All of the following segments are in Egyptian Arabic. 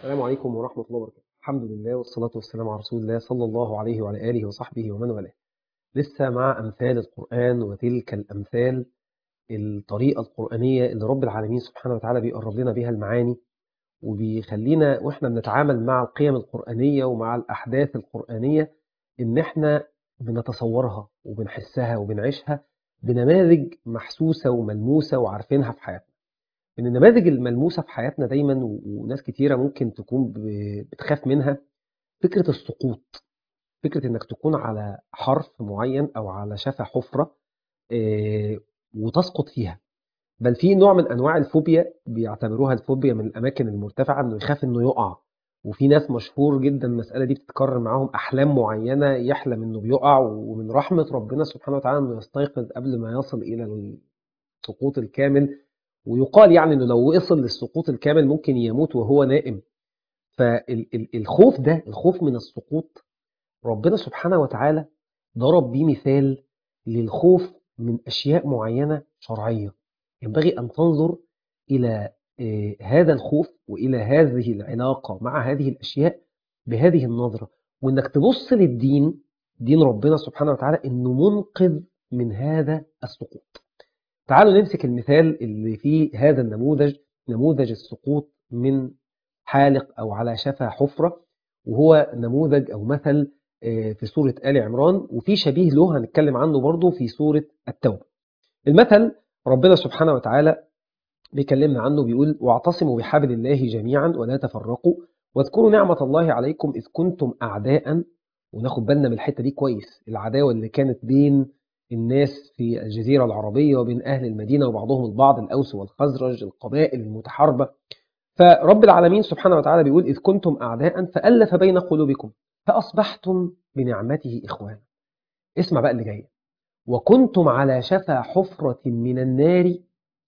السلام عليكم ورحمة الله وبركاته الحمد لله والصلاة والسلام على رسول الله صلى الله عليه وعلى آله وصحبه ومن والاه لسه مع أمثال القرآن وتلك الأمثال الطريقة القرآنية اللي رب العالمين سبحانه وتعالى بيقرب لنا بها المعاني وبيخلينا وإحنا بنتعامل مع القيم القرآنية ومع الأحداث القرآنية إن إحنا بنتصورها وبنحسها وبنعيشها بنماذج محسوسة وملموسة وعارفينها في حياتنا من النماذج الملموسة في حياتنا دايما و- وناس كتيرة ممكن تكون ب- بتخاف منها فكرة السقوط فكرة انك تكون على حرف معين او على شفا حفرة آه، وتسقط فيها بل في نوع من انواع الفوبيا بيعتبروها الفوبيا من الاماكن المرتفعة انه يخاف انه يقع وفي ناس مشهور جدا المسألة دي بتتكرر معاهم احلام معينة يحلم انه بيقع ومن رحمة ربنا سبحانه وتعالى انه يستيقظ قبل ما يصل الى السقوط الكامل ويقال يعني انه لو وصل للسقوط الكامل ممكن يموت وهو نائم فالخوف ده الخوف من السقوط ربنا سبحانه وتعالى ضرب بيه مثال للخوف من أشياء معينة شرعية ينبغي أن تنظر إلى آه، هذا الخوف وإلى هذه العلاقة مع هذه الأشياء بهذه النظرة وإنك تبص للدين دين ربنا سبحانه وتعالى إنه منقذ من هذا السقوط تعالوا نمسك المثال اللي فيه هذا النموذج نموذج السقوط من حالق أو على شفا حفرة وهو نموذج أو مثل آه، في سورة آل عمران وفي شبيه له هنتكلم عنه برضه في سورة التوبة المثل ربنا سبحانه وتعالى بيكلمنا عنه بيقول واعتصموا بحبل الله جميعا ولا تفرقوا واذكروا نعمة الله عليكم إذ كنتم أعداء وناخد بالنا من الحتة دي كويس العداوة اللي كانت بين الناس في الجزيرة العربية وبين أهل المدينة وبعضهم البعض الأوس والخزرج القبائل المتحاربة فرب العالمين سبحانه وتعالى بيقول إذ كنتم أعداء فألف بين قلوبكم فأصبحتم بنعمته إخوانا اسمع بقى اللي جاي وكنتم على شفا حفرة من النار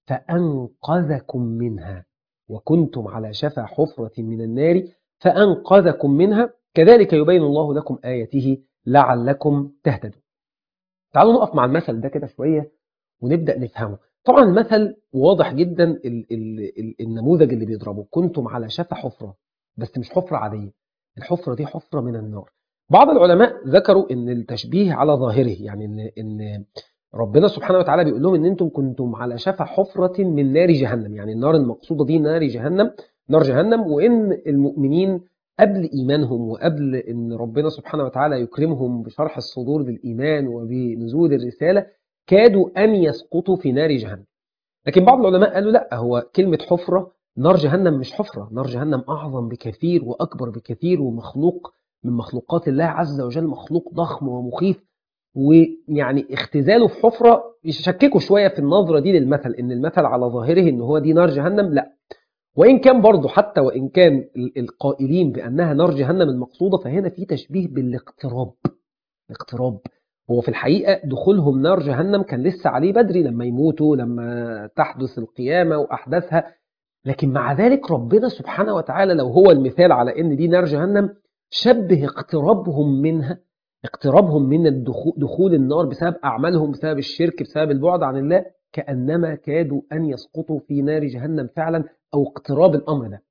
فأنقذكم منها وكنتم على شفا حفرة من النار فأنقذكم منها كذلك يبين الله لكم آياته لعلكم تهتدون تعالوا نقف مع المثل ده كده شوية ونبدأ نفهمه طبعا المثل واضح جدا ال ال ال النموذج اللي بيضربه كنتم على شفا حفرة بس مش حفرة عادية الحفرة دي حفرة من النار بعض العلماء ذكروا ان التشبيه على ظاهره يعني ان ان ربنا سبحانه وتعالى بيقول لهم ان انتم كنتم على شفا حفرة من نار جهنم يعني النار المقصودة دي نار جهنم نار جهنم وان المؤمنين قبل ايمانهم وقبل ان ربنا سبحانه وتعالى يكرمهم بشرح الصدور للايمان وبنزول الرسالة كادوا ان يسقطوا في نار جهنم لكن بعض العلماء قالوا لا هو كلمة حفرة نار جهنم مش حفرة نار جهنم أعظم بكثير وأكبر بكثير ومخلوق من مخلوقات الله عز وجل مخلوق ضخم ومخيف ويعني اختزاله في حفرة يشككوا شوية في النظرة دي للمثل إن المثل على ظاهره إن هو دي نار جهنم لا وإن كان برضه حتى وإن كان ال- القائلين بأنها نار جهنم المقصودة فهنا في تشبيه بالاقتراب الاقتراب هو في الحقيقة دخولهم نار جهنم كان لسه عليه بدري لما يموتوا لما تحدث القيامة وأحداثها لكن مع ذلك ربنا سبحانه وتعالى لو هو المثال على ان دي نار جهنم شبه اقترابهم منها اقترابهم من الدخول دخول النار بسبب اعمالهم بسبب الشرك بسبب البعد عن الله كانما كادوا ان يسقطوا في نار جهنم فعلا او اقتراب الامر ده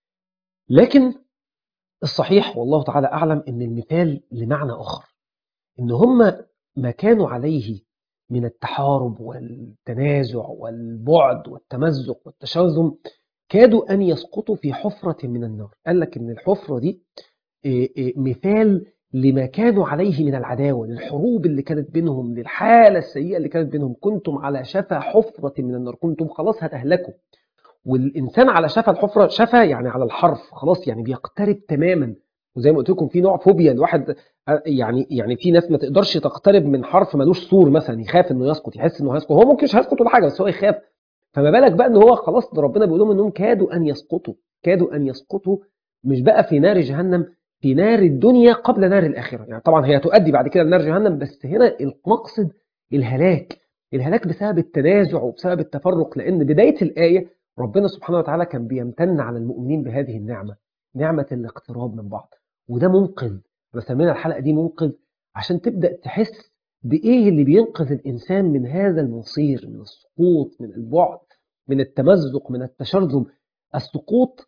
لكن الصحيح والله تعالى اعلم ان المثال لمعنى اخر ان هم ما كانوا عليه من التحارب والتنازع والبعد والتمزق والتشاذم كادوا أن يسقطوا في حفرة من النار قال لك إن الحفرة دي إيه، إيه، مثال لما كانوا عليه من العداوة للحروب اللي كانت بينهم للحالة السيئة اللي كانت بينهم كنتم على شفا حفرة من النار كنتم خلاص هتهلكوا والإنسان على شفا الحفرة شفا يعني على الحرف خلاص يعني بيقترب تماما وزي ما قلت لكم في نوع فوبيا الواحد آه، يعني يعني في ناس ما تقدرش تقترب من حرف ملوش سور مثلا يخاف انه يسقط يحس انه هيسقط هو ممكن مش هيسقط ولا حاجه بس هو يخاف فما بالك بقى ان هو خلاص ده ربنا بيقول لهم انهم كادوا ان يسقطوا كادوا ان يسقطوا مش بقى في نار جهنم في نار الدنيا قبل نار الاخره يعني طبعا هي تؤدي بعد كده لنار جهنم بس هنا المقصد الهلاك الهلاك بسبب التنازع وبسبب التفرق لان بدايه الايه ربنا سبحانه وتعالى كان بيمتن على المؤمنين بهذه النعمه نعمه الاقتراب من بعض وده منقذ بسمينا الحلقه دي منقذ عشان تبدا تحس بايه اللي بينقذ الانسان من هذا المصير من السقوط من البعد من التمزق من التشرذم السقوط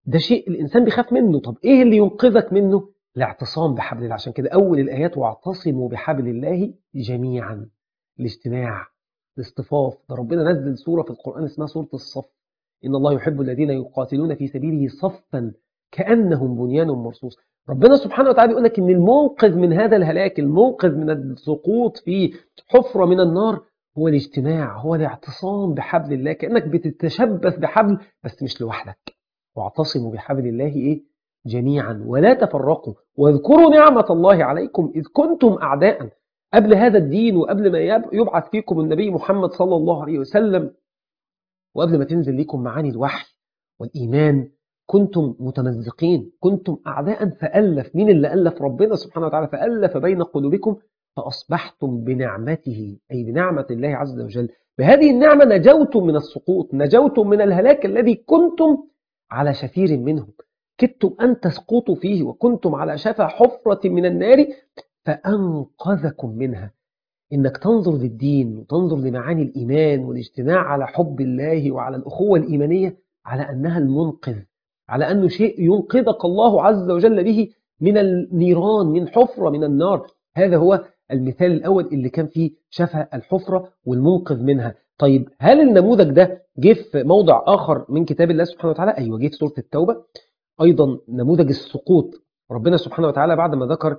ده شيء الإنسان بيخاف منه طب إيه اللي ينقذك منه الاعتصام بحبل الله عشان كده أول الآيات واعتصموا بحبل الله جميعا الاجتماع الاصطفاف ده ربنا نزل سورة في القرآن اسمها سورة الصف إن الله يحب الذين يقاتلون في سبيله صفا كأنهم بنيان مرصوص ربنا سبحانه وتعالى يقول لك إن المنقذ من هذا الهلاك المنقذ من السقوط في حفرة من النار هو الاجتماع هو الاعتصام بحبل الله كأنك بتتشبث بحبل بس مش لوحدك واعتصموا بحبل الله إيه جميعا ولا تفرقوا واذكروا نعمة الله عليكم إذ كنتم أعداء قبل هذا الدين وقبل ما يبعث فيكم النبي محمد صلى الله عليه وسلم وقبل ما تنزل لكم معاني الوحي والإيمان كنتم متمزقين كنتم أعداء فألف مين اللي ألف ربنا سبحانه وتعالى فألف بين قلوبكم فأصبحتم بنعمته أي بنعمة الله عز وجل بهذه النعمة نجوتم من السقوط نجوتم من الهلاك الذي كنتم على شفير منه كدتم أن تسقطوا فيه وكنتم على شفا حفرة من النار فأنقذكم منها إنك تنظر للدين وتنظر لمعاني الإيمان والاجتماع على حب الله وعلى الأخوة الإيمانية على أنها المنقذ على أنه شيء ينقذك الله عز وجل به من النيران من حفرة من النار هذا هو المثال الأول اللي كان فيه شفا الحفرة والمنقذ منها طيب هل النموذج ده جه في موضع آخر من كتاب الله سبحانه وتعالى أيوة جه في سورة التوبة أيضا نموذج السقوط ربنا سبحانه وتعالى بعد ما ذكر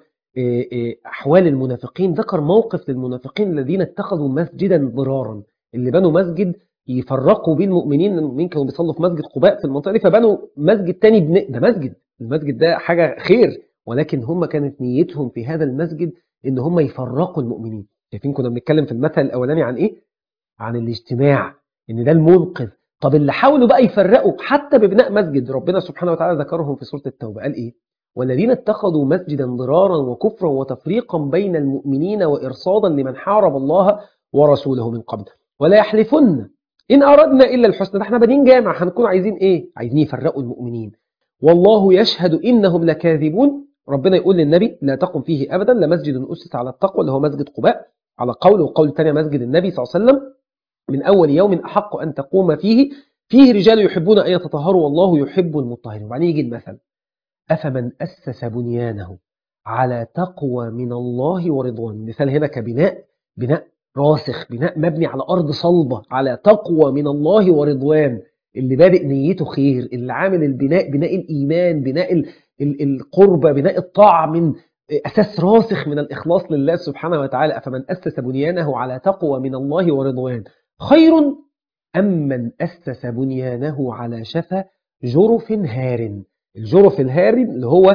أحوال المنافقين ذكر موقف للمنافقين الذين اتخذوا مسجدا ضرارا اللي بنوا مسجد يفرقوا بين المؤمنين مين كانوا بيصلوا في مسجد قباء في المنطقة دي فبنوا مسجد تاني بن... ده مسجد المسجد ده حاجة خير ولكن هم كانت نيتهم في هذا المسجد ان هم يفرقوا المؤمنين شايفين كنا بنتكلم في المثل الاولاني عن ايه عن الاجتماع ان ده المنقذ طب اللي حاولوا بقى يفرقوا حتى ببناء مسجد ربنا سبحانه وتعالى ذكرهم في سورة التوبة قال ايه والذين اتخذوا مسجدا ضرارا وكفرا وتفريقا بين المؤمنين وإرصادا لمن حارب الله ورسوله من قبل ولا يحلفن إن أردنا إلا الحسنى ده احنا بنين جامع هنكون عايزين إيه عايزين يفرقوا المؤمنين والله يشهد إنهم لكاذبون ربنا يقول للنبي لا تقم فيه أبدا لمسجد أسس على التقوى اللي هو مسجد قباء على قول وقول الثانية مسجد النبي صلى الله عليه وسلم من أول يوم أحق أن تقوم فيه فيه رجال يحبون أن يتطهروا والله يحب المطهرين وبعدين يجي المثل أفمن أسس بنيانه على تقوى من الله ورضوان مثال هنا كبناء بناء راسخ بناء مبني على أرض صلبة على تقوى من الله ورضوان اللي بادئ نيته خير اللي عامل البناء بناء الإيمان بناء ال ال القربة بناء الطاعة من أساس راسخ من الإخلاص لله سبحانه وتعالى أفمن أسس بنيانه على تقوى من الله ورضوان خير أم من أسس بنيانه على شفا جرف هار الجرف الهاري اللي هو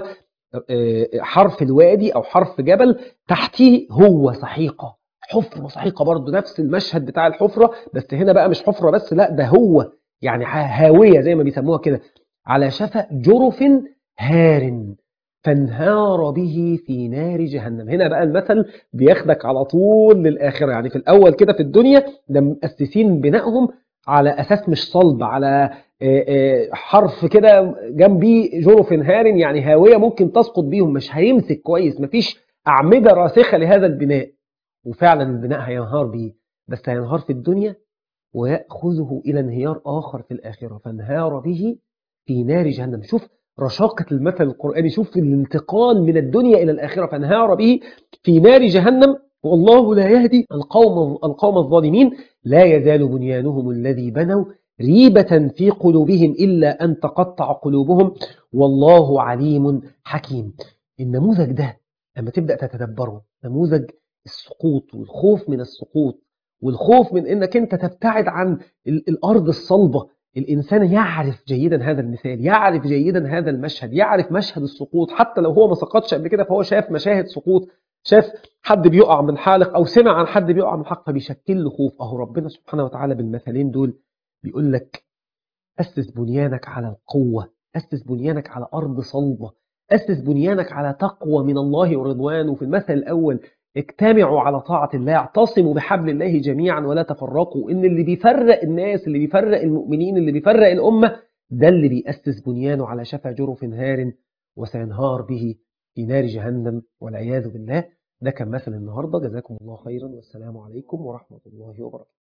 حرف الوادي أو حرف جبل تحتيه هو سحيقة حفرة سحيقة برضه نفس المشهد بتاع الحفرة بس هنا بقى مش حفرة بس لا ده هو يعني هاوية زي ما بيسموها كده على شفا جرف هار فانهار به في نار جهنم هنا بقى المثل بياخدك على طول للآخرة يعني في الأول كده في الدنيا ده مؤسسين بنائهم على أساس مش صلب على حرف كده جنبيه جرف هار يعني هاوية ممكن تسقط بيهم مش هيمسك كويس مفيش أعمدة راسخة لهذا البناء وفعلا البناء هينهار بيه بس هينهار في الدنيا ويأخذه إلى انهيار آخر في الآخرة فانهار به في نار جهنم شوف رشاقة المثل القرآني شوف الانتقال من الدنيا إلى الآخرة فانهار به في نار جهنم والله لا يهدي القوم, القوم الظالمين لا يزال بنيانهم الذي بنوا ريبة في قلوبهم إلا أن تقطع قلوبهم والله عليم حكيم النموذج ده لما تبدأ تتدبره نموذج السقوط والخوف من السقوط والخوف من أنك أنت تبتعد عن الأرض الصلبة الإنسان يعرف جيدا هذا المثال يعرف جيدا هذا المشهد يعرف مشهد السقوط حتى لو هو ما سقطش قبل كده فهو شاف مشاهد سقوط شاف حد بيقع من حالق أو سمع عن حد بيقع من حلق فبيشكل له خوف أهو ربنا سبحانه وتعالى بالمثلين دول بيقول لك أسس بنيانك على القوة أسس بنيانك على أرض صلبة أسس بنيانك على تقوى من الله ورضوان وفي المثل الأول اجتمعوا على طاعة الله اعتصموا بحبل الله جميعا ولا تفرقوا إن اللي بيفرق الناس اللي بيفرق المؤمنين اللي بيفرق الأمة ده اللي بيأسس بنيانه على شفا جرف هار وسينهار به في نار جهنم والعياذ بالله ده كان مثل النهاردة جزاكم الله خيرا والسلام عليكم ورحمة الله وبركاته